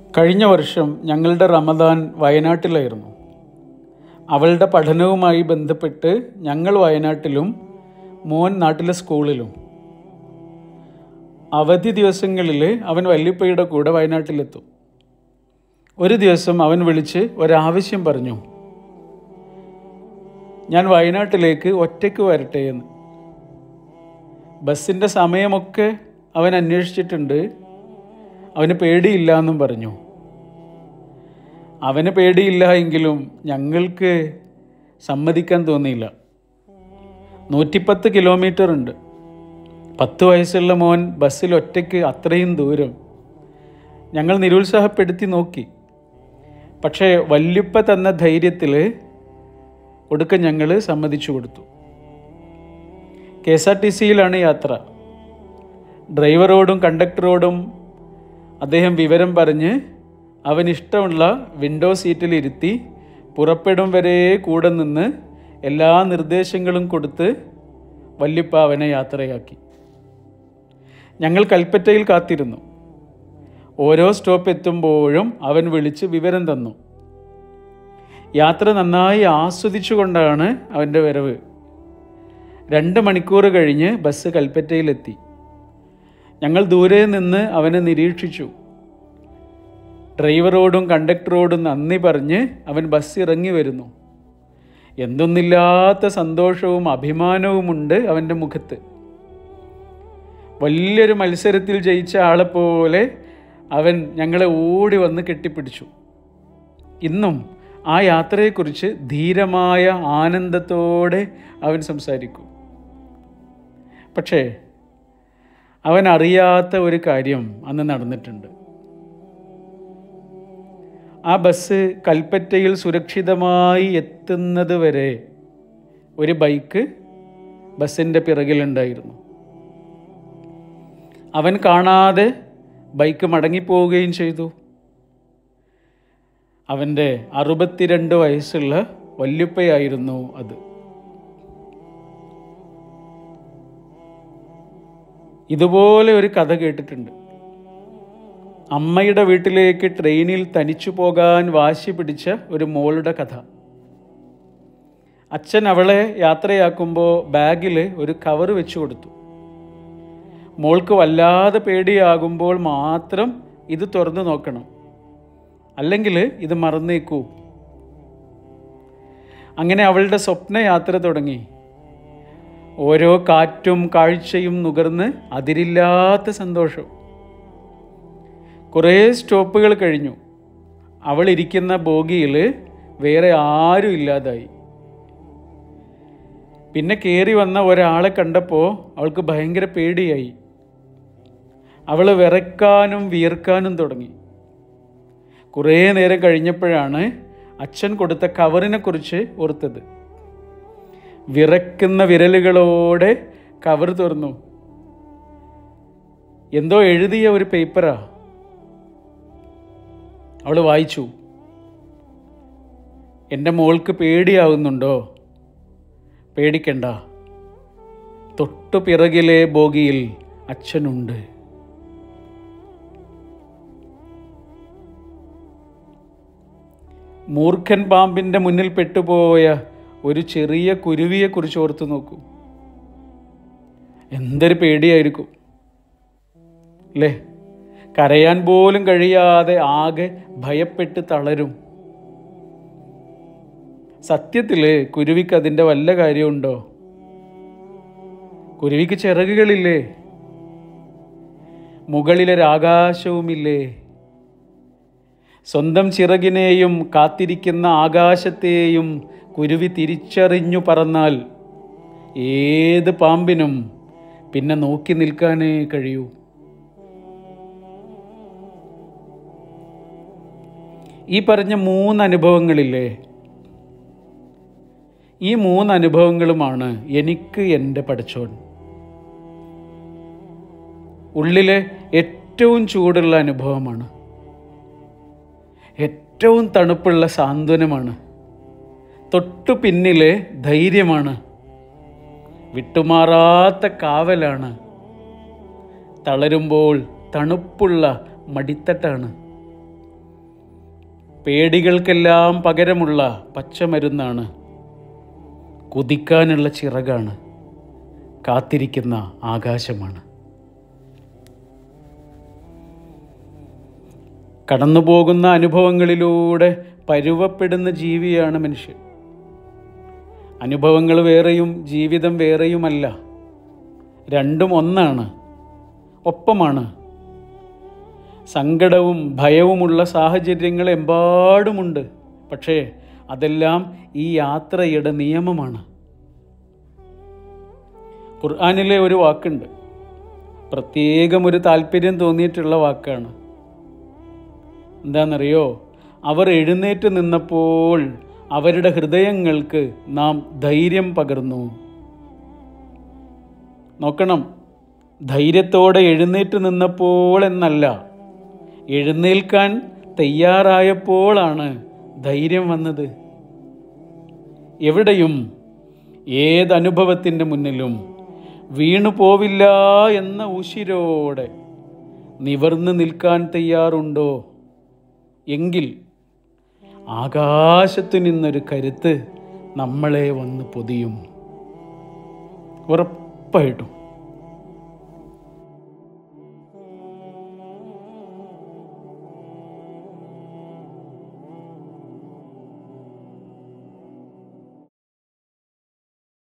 കഴിഞ്ഞ വർഷം ഞങ്ങളുടെ റമദാൻ വയനാട്ടിലായിരുന്നു അവളുടെ പഠനവുമായി ബന്ധപ്പെട്ട് ഞങ്ങൾ വയനാട്ടിലും മോൻ നാട്ടിലെ സ്കൂളിലും അവധി ദിവസങ്ങളിൽ അവൻ വല്യപ്പയുടെ കൂടെ വയനാട്ടിലെത്തും ഒരു ദിവസം അവൻ വിളിച്ച് ഒരാവശ്യം പറഞ്ഞു ഞാൻ വയനാട്ടിലേക്ക് ഒറ്റയ്ക്ക് വരട്ടെ എന്ന് ബസ്സിൻ്റെ സമയമൊക്കെ അവൻ അന്വേഷിച്ചിട്ടുണ്ട് അവന് പേടിയില്ല എന്നും പറഞ്ഞു അവന് പേടിയില്ല എങ്കിലും ഞങ്ങൾക്ക് സമ്മതിക്കാൻ തോന്നിയില്ല നൂറ്റിപ്പത്ത് കിലോമീറ്റർ ഉണ്ട് പത്ത് വയസ്സുള്ള മോൻ ബസ്സിൽ ഒറ്റയ്ക്ക് അത്രയും ദൂരം ഞങ്ങൾ നിരുത്സാഹപ്പെടുത്തി നോക്കി പക്ഷേ വല്യുപ്പ തന്ന ധൈര്യത്തിൽ ഒടുക്കം ഞങ്ങൾ സമ്മതിച്ചു കൊടുത്തു കെ എസ് ആർ ടി സിയിലാണ് യാത്ര ഡ്രൈവറോടും കണ്ടക്ടറോടും അദ്ദേഹം വിവരം പറഞ്ഞ് അവനിഷ്ടമുള്ള വിൻഡോ സീറ്റിൽ ഇരുത്തി പുറപ്പെടും വരെ കൂടെ നിന്ന് എല്ലാ നിർദ്ദേശങ്ങളും കൊടുത്ത് വല്യപ്പ അവനെ യാത്രയാക്കി ഞങ്ങൾ കൽപ്പറ്റയിൽ കാത്തിരുന്നു ഓരോ സ്റ്റോപ്പ് എത്തുമ്പോഴും അവൻ വിളിച്ച് വിവരം തന്നു യാത്ര നന്നായി ആസ്വദിച്ചുകൊണ്ടാണ് അവൻ്റെ വരവ് രണ്ട് മണിക്കൂർ കഴിഞ്ഞ് ബസ് കൽപ്പറ്റയിലെത്തി ഞങ്ങൾ ദൂരെ നിന്ന് അവനെ നിരീക്ഷിച്ചു ഡ്രൈവറോടും കണ്ടക്ടറോടും നന്ദി പറഞ്ഞ് അവൻ ബസ് ഇറങ്ങി വരുന്നു എന്തൊന്നില്ലാത്ത സന്തോഷവും അഭിമാനവുമുണ്ട് അവൻ്റെ മുഖത്ത് വലിയൊരു മത്സരത്തിൽ ജയിച്ച ആളെപ്പോലെ അവൻ ഞങ്ങളെ ഓടി വന്ന് കെട്ടിപ്പിടിച്ചു ഇന്നും ആ യാത്രയെക്കുറിച്ച് ധീരമായ ആനന്ദത്തോടെ അവൻ സംസാരിക്കും പക്ഷേ അവൻ അറിയാത്ത ഒരു കാര്യം അന്ന് നടന്നിട്ടുണ്ട് ആ ബസ് കൽപ്പറ്റയിൽ സുരക്ഷിതമായി എത്തുന്നത് വരെ ഒരു ബൈക്ക് ബസ്സിൻ്റെ പിറകിലുണ്ടായിരുന്നു അവൻ കാണാതെ ബൈക്ക് മടങ്ങിപ്പോവുകയും ചെയ്തു അവൻ്റെ അറുപത്തിരണ്ട് വയസ്സുള്ള വല്യുപ്പയായിരുന്നു അത് ഇതുപോലെ ഒരു കഥ കേട്ടിട്ടുണ്ട് അമ്മയുടെ വീട്ടിലേക്ക് ട്രെയിനിൽ തനിച്ചു പോകാൻ വാശി പിടിച്ച ഒരു മോളുടെ കഥ അച്ഛൻ അവളെ യാത്രയാക്കുമ്പോൾ ബാഗിൽ ഒരു കവർ വെച്ചു കൊടുത്തു മോൾക്ക് വല്ലാതെ പേടിയാകുമ്പോൾ മാത്രം ഇത് തുറന്നു നോക്കണം അല്ലെങ്കിൽ ഇത് മറന്നേക്കൂ അങ്ങനെ അവളുടെ സ്വപ്നയാത്ര തുടങ്ങി ഓരോ കാറ്റും കാഴ്ചയും നുകർന്ന് അതിരില്ലാത്ത സന്തോഷം കുറേ സ്റ്റോപ്പുകൾ കഴിഞ്ഞു അവൾ ഇരിക്കുന്ന ബോഗിയിൽ വേറെ ആരും ഇല്ലാതായി പിന്നെ കയറി വന്ന ഒരാളെ കണ്ടപ്പോൾ അവൾക്ക് ഭയങ്കര പേടിയായി അവൾ വിറക്കാനും വിയർക്കാനും തുടങ്ങി കുറേ നേരം കഴിഞ്ഞപ്പോഴാണ് അച്ഛൻ കൊടുത്ത കവറിനെ കുറിച്ച് ഓർത്തത് വിറക്കുന്ന വിരലുകളോടെ കവർ തുറന്നു എന്തോ എഴുതിയ ഒരു പേപ്പറാ അവൾ വായിച്ചു എൻ്റെ മോൾക്ക് പേടിയാവുന്നുണ്ടോ പേടിക്കണ്ട തൊട്ടു പിറകിലെ ബോഗിയിൽ അച്ഛനുണ്ട് മൂർഖൻ പാമ്പിൻ്റെ മുന്നിൽ പെട്ടുപോയ ഒരു ചെറിയ കുരുവിയെക്കുറിച്ച് ഓർത്തു നോക്കൂ എന്തൊരു പേടിയായിരിക്കും അല്ലേ കരയാൻ പോലും കഴിയാതെ ആകെ ഭയപ്പെട്ട് തളരും സത്യത്തിൽ കുരുവിക്ക് അതിൻ്റെ വല്ല കാര്യമുണ്ടോ കുരുവിക്ക് ചിറകുകളില്ലേ മുകളിലൊരാകാശവുമില്ലേ സ്വന്തം ചിറകിനെയും കാത്തിരിക്കുന്ന ആകാശത്തെയും കുരുവി തിരിച്ചറിഞ്ഞു പറന്നാൽ ഏത് പാമ്പിനും പിന്നെ നോക്കി നിൽക്കാനേ കഴിയൂ ഈ പറഞ്ഞ മൂന്ന് അനുഭവങ്ങളില്ലേ ഈ മൂന്ന് അനുഭവങ്ങളുമാണ് എനിക്ക് എൻ്റെ പഠിച്ചോൻ ഉള്ളിലെ ഏറ്റവും ചൂടുള്ള അനുഭവമാണ് ഏറ്റവും തണുപ്പുള്ള സാന്ത്വനമാണ് തൊട്ടു പിന്നിലെ ധൈര്യമാണ് വിട്ടുമാറാത്ത കാവലാണ് തളരുമ്പോൾ തണുപ്പുള്ള മടിത്തട്ടാണ് പേടികൾക്കെല്ലാം പകരമുള്ള പച്ചമരുന്നാണ് കുതിക്കാനുള്ള ചിറകാണ് കാത്തിരിക്കുന്ന ആകാശമാണ് കടന്നുപോകുന്ന അനുഭവങ്ങളിലൂടെ പരുവപ്പെടുന്ന ജീവിയാണ് മനുഷ്യൻ അനുഭവങ്ങൾ വേറെയും ജീവിതം വേറെയുമല്ല രണ്ടും ഒന്നാണ് ഒപ്പമാണ് സങ്കടവും ഭയവുമുള്ള സാഹചര്യങ്ങൾ എമ്പാടുമുണ്ട് പക്ഷേ അതെല്ലാം ഈ യാത്രയുടെ നിയമമാണ് ഖുർആാനിലെ ഒരു വാക്കുണ്ട് പ്രത്യേകം ഒരു താല്പര്യം തോന്നിയിട്ടുള്ള വാക്കാണ് എന്താണെന്നറിയോ അവർ എഴുന്നേറ്റ് നിന്നപ്പോൾ അവരുടെ ഹൃദയങ്ങൾക്ക് നാം ധൈര്യം പകർന്നു നോക്കണം ധൈര്യത്തോടെ എഴുന്നേറ്റ് നിന്നപ്പോൾ എന്നല്ല എഴുന്നേൽക്കാൻ തയ്യാറായപ്പോഴാണ് ധൈര്യം വന്നത് എവിടെയും ഏതനുഭവത്തിൻ്റെ മുന്നിലും വീണു പോവില്ല എന്ന ഉശിരോടെ നിവർന്നു നിൽക്കാൻ തയ്യാറുണ്ടോ എങ്കിൽ ആകാശത്തു നിന്നൊരു കരുത്ത് നമ്മളെ വന്ന് പൊതിയും ഉറപ്പായിട്ടും